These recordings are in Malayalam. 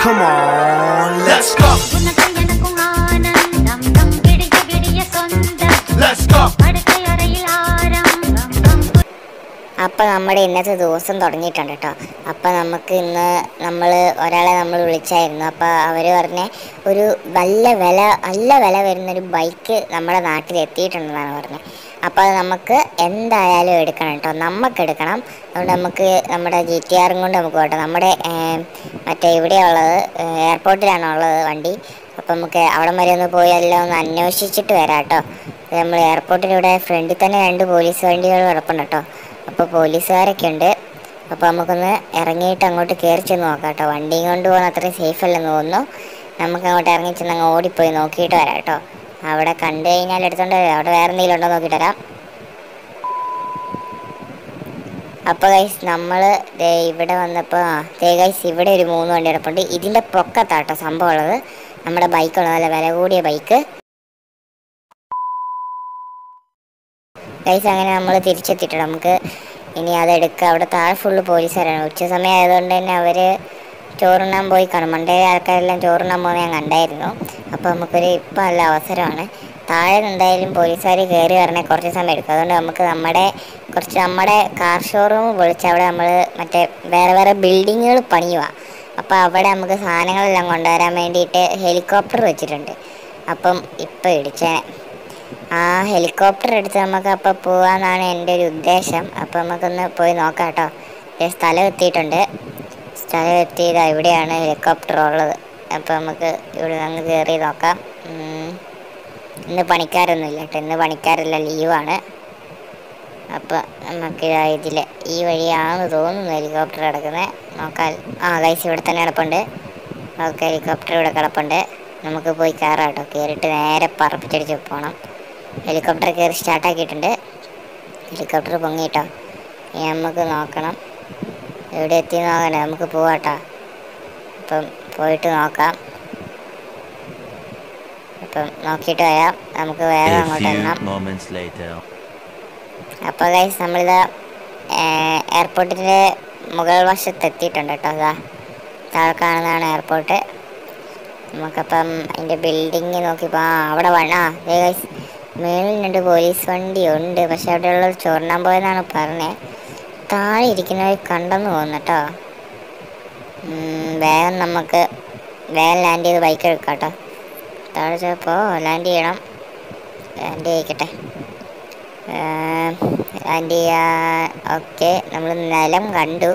Come on, let's go, உனக்கும் எனக்கும் ஆனந்தம் தம் விடிய விடிய சொந்தம் let's go. படுக்கையறையில் ஆரம்பம் അപ്പം നമ്മുടെ ഇന്നത്തെ ദിവസം തുടങ്ങിയിട്ടുണ്ട് കേട്ടോ അപ്പം നമുക്ക് ഇന്ന് നമ്മൾ ഒരാളെ നമ്മൾ വിളിച്ചായിരുന്നു അപ്പോൾ അവർ പറഞ്ഞ ഒരു നല്ല വില നല്ല വില വരുന്നൊരു ബൈക്ക് നമ്മുടെ നാട്ടിൽ എത്തിയിട്ടുണ്ടെന്നാണ് പറഞ്ഞത് അപ്പോൾ അത് നമുക്ക് എന്തായാലും എടുക്കണം കേട്ടോ നമുക്ക് എടുക്കണം അതുകൊണ്ട് നമുക്ക് നമ്മുടെ ജി ടി ആറും കൊണ്ട് നമുക്ക് പോകട്ടെ നമ്മുടെ ഏം, മറ്റേ ഇവിടെയുള്ളത് എയർപോർട്ടിലാണ് ഉള്ളത് വണ്ടി അപ്പം നമുക്ക് അവിടെ വരെ ഒന്ന് പോയി എല്ലാം ഒന്ന് അന്വേഷിച്ചിട്ട് വരാം കേട്ടോ നമ്മൾ എയർപോർട്ടിലൂടെ ഫ്രണ്ടിൽ തന്നെ രണ്ട് പോലീസ് വണ്ടികൾ കിടപ്പുണ്ട് കേട്ടോ അപ്പോൾ പോലീസുകാരൊക്കെ ഉണ്ട് അപ്പോൾ നമുക്കൊന്ന് ഇറങ്ങിയിട്ട് അങ്ങോട്ട് കയറി ചെന്ന് നോക്കാം കേട്ടോ വണ്ടിയും കൊണ്ട് പോകുന്ന അത്രയും സേഫ് അല്ലെന്ന് തോന്നുന്നു നമുക്ക് അങ്ങോട്ട് ഇറങ്ങി ചെന്ന് അങ്ങ് ഓടിപ്പോയി നോക്കിയിട്ട് വരാം കേട്ടോ അവിടെ കണ്ടു കഴിഞ്ഞാൽ എടുത്തോണ്ട് വരാം അവിടെ വേറെ എന്തെങ്കിലും ഉണ്ടോ നോക്കിയിട്ട് വരാം അപ്പോൾ ഗൈസ് നമ്മൾ ഇവിടെ വന്നപ്പോൾ ആ ദേ ഗൈസ് ഇവിടെ ഒരു മൂന്ന് വണ്ടി കിടപ്പുണ്ട് ഇതിൻ്റെ പൊക്കത്താട്ടോ സംഭവം ഉള്ളത് നമ്മുടെ ബൈക്കുള്ളത് നല്ല വില കൂടിയ ബൈക്ക് ഗൈസ് അങ്ങനെ നമ്മൾ തിരിച്ചെത്തിയിട്ടുണ്ട് നമുക്ക് ഇനി അതെടുക്കുക അവിടെ താഴെ ഫുള്ള് പോലീസുകാരാണ് ഉച്ച സമയം ആയതുകൊണ്ട് തന്നെ അവർ ചോറുണ്ണാൻ പോയി കാണും മണ്ടേ ആൾക്കാരെല്ലാം ചോറുണ്ണാൻ പോകുന്നത് ഞാൻ കണ്ടായിരുന്നു അപ്പോൾ നമുക്കൊരു ഇപ്പം നല്ല അവസരമാണ് താഴെ എന്തായാലും പോലീസുകാർ കയറി വരണേ കുറച്ച് സമയം എടുക്കും അതുകൊണ്ട് നമുക്ക് നമ്മുടെ കുറച്ച് നമ്മുടെ കാർ ഷോറൂം പൊളിച്ച് അവിടെ നമ്മൾ മറ്റേ വേറെ വേറെ ബിൽഡിങ്ങുകൾ പണിയുക അപ്പോൾ അവിടെ നമുക്ക് സാധനങ്ങളെല്ലാം കൊണ്ടുവരാൻ വേണ്ടിയിട്ട് ഹെലികോപ്റ്റർ വെച്ചിട്ടുണ്ട് അപ്പം ഇപ്പം ഇടിച്ചേനെ ആ ഹെലികോപ്റ്റർ എടുത്ത് നമുക്ക് അപ്പോൾ പോകാമെന്നാണ് എൻ്റെ ഒരു ഉദ്ദേശം അപ്പോൾ നമുക്കൊന്ന് പോയി നോക്കാം കേട്ടോ ദേ സ്ഥലം എത്തിയിട്ടുണ്ട് സ്ഥലം എത്തിയത് ഇവിടെയാണ് ഹെലികോപ്റ്റർ ഉള്ളത് അപ്പോൾ നമുക്ക് ഇവിടെ നിന്ന് കയറി നോക്കാം ഉം. ഇന്ന് പണിക്കാരൊന്നുമില്ല കേട്ടോ ഇന്ന് പണിക്കാരല്ല ലീവാണ് അപ്പോൾ നമുക്ക് ഇതാ ഇതിൽ ഈ വഴിയാണെന്ന് തോന്നുന്നു ഹെലികോപ്റ്റർ കിടക്കുന്നത് നോക്കാം ആ ഗൈസ് ഇവിടെ തന്നെ കിടപ്പുണ്ട് ഓക്കെ ഹെലികോപ്റ്റർ ഇവിടെ കിടപ്പുണ്ട് നമുക്ക് പോയി കയറാം കേട്ടോ കയറിയിട്ട് നേരെ പറപ്പിച്ചടിച്ച് പോകണം ഹെലികോപ്റ്റർ കയറി സ്റ്റാർട്ടാക്കിയിട്ടുണ്ട് ഹെലികോപ്റ്റർ പൊങ്ങിട്ടോ ഇനി നമുക്ക് നോക്കണം എവിടെ എത്തി നോക്കണേ നമുക്ക് പോവാട്ടോ അപ്പം പോയിട്ട് നോക്കാം അപ്പം നോക്കിയിട്ട് വരാം നമുക്ക് വേഗം A അങ്ങോട്ട് എണ്ണാം few moments later. അപ്പോൾ ഗൈസ് നമ്മളിത് എയർപോർട്ടിൻ്റെ മുകൾ വശത്ത് എത്തിയിട്ടുണ്ട് കേട്ടോ അതാ താഴെ കാണുന്നതാണ് എയർപോർട്ട് നമുക്കപ്പം അതിൻ്റെ ബിൽഡിങ് നോക്കിയപ്പോൾ ആ അവിടെ വണ്ണ ആ ദേ ഗൈസ് മേളിൽ രണ്ട് പോലീസ് വണ്ടി ഉണ്ട് പക്ഷെ അവിടെയുള്ളവർ ചോറിനാൻ പോയെന്നാണ് പറഞ്ഞത് താഴെ ഇരിക്കുന്നവർ കണ്ടെന്ന് തോന്നുന്നു കേട്ടോ ഉം, വേഗം നമുക്ക് വേഗം ലാൻഡ് ചെയ്ത് ബൈക്ക് എടുക്കാം കേട്ടോ താഴെ ചിലപ്പോൾ ലാൻഡ് ചെയ്യണം ലാൻഡ് ചെയ്യിക്കട്ടെ ലാൻഡ് ചെയ്യാൻ ഓക്കെ നമ്മൾ നിലം കണ്ടു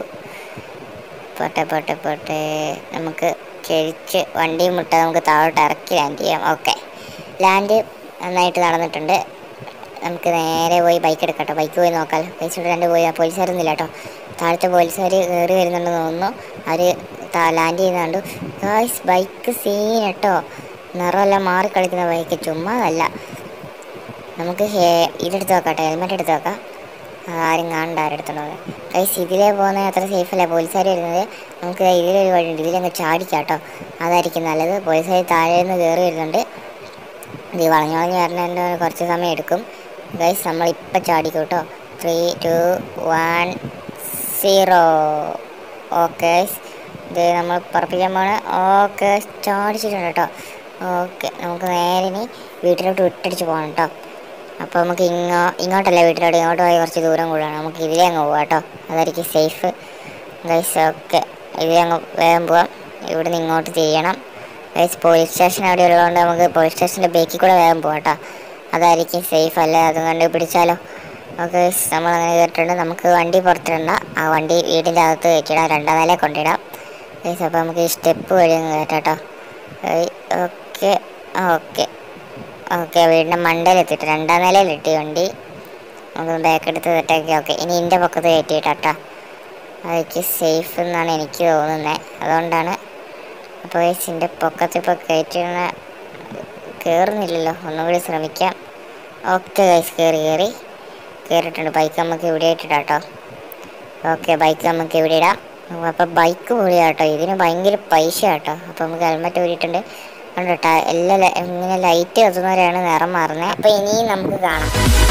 പോട്ടെ പോട്ടെ പോട്ടെ നമുക്ക് കഴിച്ച് വണ്ടി മുട്ട നമുക്ക് താഴോട്ട് ഇറക്കി ലാൻഡ് ചെയ്യാം ഓക്കെ ലാൻഡ് നന്നായിട്ട് നടന്നിട്ടുണ്ട് നമുക്ക് നേരെ പോയി ബൈക്ക് എടുക്കട്ടോ ബൈക്ക് പോയി നോക്കാം പൈസ ഇവിടെ രണ്ട് പോയി പോലീസുകാരൊന്നുമില്ല കേട്ടോ താഴത്തെ പോലീസുകാർ കയറി വരുന്നുണ്ടെന്ന് തോന്നുന്നു അവർ ലാൻഡ് ചെയ്യുന്നുണ്ട് ഗായ്സ് ബൈക്ക് സീൻ കേട്ടോ നിറമെല്ലാം മാറി കളിക്കുന്ന ബൈക്ക് ചുമ്മാ അല്ല നമുക്ക് ഹേ- ഇതെടുത്ത് നോക്കട്ടെ ഹെൽമെറ്റ് എടുത്ത് നോക്കാം ആരും കാണണ്ട ആരും എടുത്തോണ്ട് കൈസ് ഇതിലേ പോകുന്നത് അത്ര സേഫ് അല്ല പോലീസുകാർ വരുന്നത് നമുക്ക് ഇതിലൊരു വഴിയുണ്ട് ഇതിലങ്ങ് ചാടിക്കാം കേട്ടോ അതായിരിക്കും നല്ലത് പോലീസുകാർ താഴെ നിന്ന് കയറി വരുന്നുണ്ട് ഇത് വളഞ്ഞു വളഞ്ഞ് വരണേൻ്റെ കുറച്ച് സമയം എടുക്കും ഗൈസ് നമ്മൾ ഇപ്പം ചാടിക്കും കേട്ടോ three two one zero okay ഇത് നമ്മൾ പറപ്പിക്കാൻ പോണ് ഓക്കെ ചാടിച്ചിട്ടുണ്ട് കേട്ടോ ഓക്കെ നമുക്ക് നേരെ ഇനി വീട്ടിലോട്ട് വിട്ടടിച്ച് പോകണം കേട്ടോ അപ്പോൾ നമുക്ക് ഇങ്ങോ ഇങ്ങോട്ടല്ല വീട്ടിലോട്ട് ഇങ്ങോട്ട് പോയി കുറച്ച് ദൂരം കൂടാണ് നമുക്ക് ഇതിലേ അങ്ങ് പോവാം കേട്ടോ അതായിരിക്കും സേഫ് ഗൈസ് ഓക്കെ ഇതിലേ അങ്ങ് വേഗം പോവാം ഇവിടെ നിന്ന് ഇങ്ങോട്ട് ചെയ്യണം ഗൈസ് പോലീസ് സ്റ്റേഷൻ അവിടെ ഉള്ളതുകൊണ്ട് നമുക്ക് പോലീസ് സ്റ്റേഷൻ്റെ ബേക്കിൽ കൂടെ വേഗം പോവാം കേട്ടോ അതായിരിക്കും സേഫ് അല്ലേ അത് കണ്ട് പിടിച്ചാലോ ഓക്കെ നമ്മൾ അങ്ങനെ കയറിയിട്ടുണ്ട് നമുക്ക് വണ്ടി പുറത്തിടണ്ട ആ വണ്ടി വീടിൻ്റെ അകത്ത് വെച്ചിടാം രണ്ടാം നില കൊണ്ടിടാം ഗൈസ് അപ്പോൾ നമുക്ക് ഈ സ്റ്റെപ്പ് വഴി അങ്ങ് കയറ്റാം കേട്ടോ ഓക്കെ ഓക്കെ ഓക്കെ വീടിൻ്റെ മണ്ടയിലെത്തിയിട്ട് രണ്ടാം നിലയിലെത്തി വണ്ടി നമുക്ക് ബാക്ക് എടുത്ത് സെറ്റാക്കി ഓക്കെ ഇനി എൻ്റെ പക്കത്ത് കയറ്റിയിട്ടാ അതൊക്കെ സേഫ് എന്നാണ് എനിക്ക് തോന്നുന്നത് അതുകൊണ്ടാണ് അപ്പോൾ എൻ്റെ പൊക്കത്ത് ഇപ്പോൾ കയറ്റുന്ന കയറുന്നില്ലല്ലോ ഒന്നുകൂടി ശ്രമിക്കാം ഓക്കെ ഗൈസ് കയറി കയറി കയറിയിട്ടുണ്ട് ബൈക്ക് നമുക്ക് ഇവിടെ ഇട്ടിട്ടാ കേട്ടോ ഓക്കെ ബൈക്ക് നമുക്ക് ഇവിടെ ഇടാം അപ്പോൾ ബൈക്ക് പൊളിയാ കേട്ടോ ഇതിന് ഭയങ്കര പൈസ കേട്ടോ അപ്പോൾ നമുക്ക് ഹെൽമെറ്റ് ഊരിയിട്ടുണ്ട് കണ്ടോ ട്ടാ, എല്ലാ ല- ഇങ്ങനെ ലൈറ്റ് കത്തുന്നവരെയാണ് നിറം മാറുന്നത് അപ്പോൾ ഇനിയും നമുക്ക് കാണാം